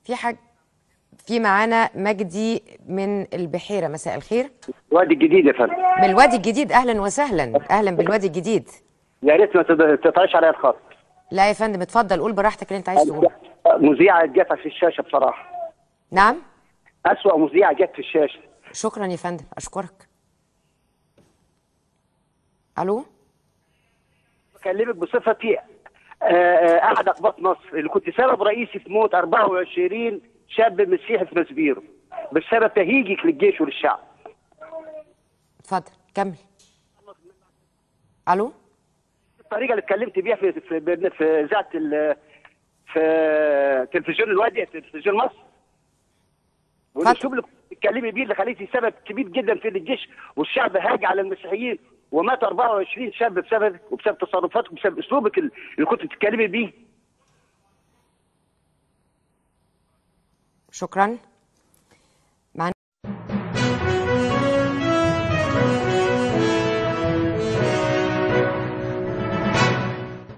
في حاج في معانا مجدي من البحيره مساء الخير وادي الجديد يا فندم من الوادي الجديد اهلا وسهلا اهلا بالوادي الجديد يا ريت ما تد- تقطعش عليا الخط لا يا فندم اتفضل قول براحتك اللي انت عايز تقوله مذيعه جت في الشاشه بصراحه نعم اسوأ مذيعه جت في الشاشه شكرا يا فندم اشكرك الو بكلمك بصفتي آه، آه، احد اقباط مصر اللي كنت سبب رئيسي في موت 24 شاب مسيحي في مسبيرو بسبب تهيجك للجيش وللشعب اتفضل كمل الو الطريقه اللي اتكلمت بيها في في في اذاعه ال- في تلفزيون الوادي تلفزيون مصر والاسلوب اللي كنت بتتكلمي بيه اللي خليتي سبب كبير جدا في الجيش والشعب هاج على المسيحيين ومات 24 شاب بسببك وبسبب تصرفاتك وبسبب اسلوبك اللي كنت بتتكلمي بيه شكرا